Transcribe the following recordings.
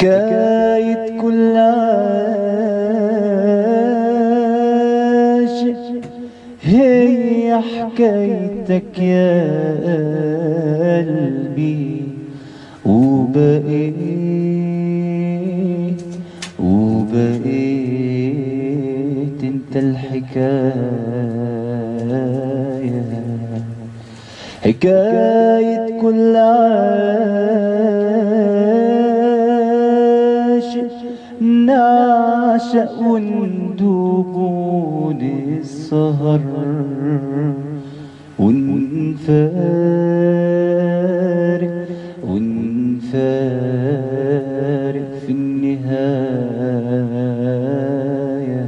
حكاية كل عاشق هي حكايتك يا قلبي وبقيت وبقيت انت الحكاية حكاية كل عاشق نعشق وندوب ونسهر ونفارق ونفارق في النهاية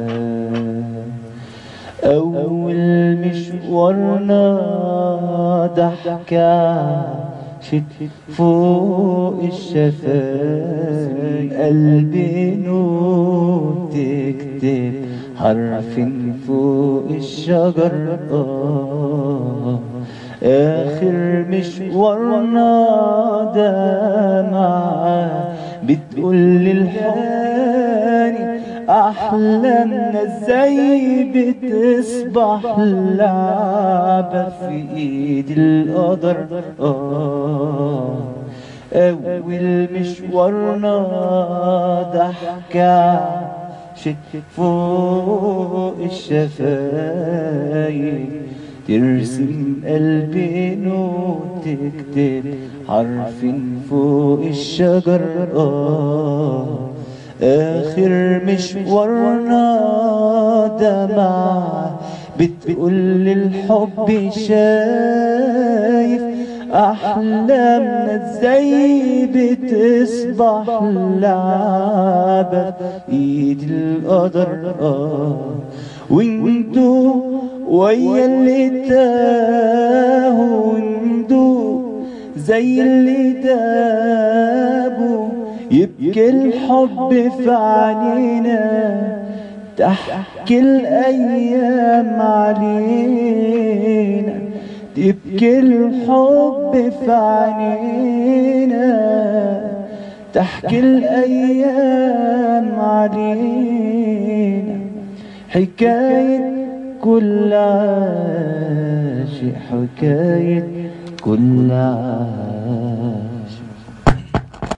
أول مشوارنا ضحكة شت فوق الشفايف قلبي نور تكتب حرف فوق الشجر آه آخر مشوارنا دمعة بتقول للحاني أحلامنا ازاي بتصبح لعبة في ايد القدر آه أول مشوارنا ضحكة شت فوق الشفايف ترسم قلبي نوت تكتب حرف فوق الشجر آه آخر مشوارنا دمع بتقول للحب شايف أحلامنا ازاي بتصبح لعبة ايد القدر آه وانتو ويا اللي تاهوا وانتو زي اللي دابوا يبكي الحب في عينينا تحكي الأيام علينا تبكي الحب في عينينا تحكي الأيام علينا حكاية كل عاشق حكاية كل عاشق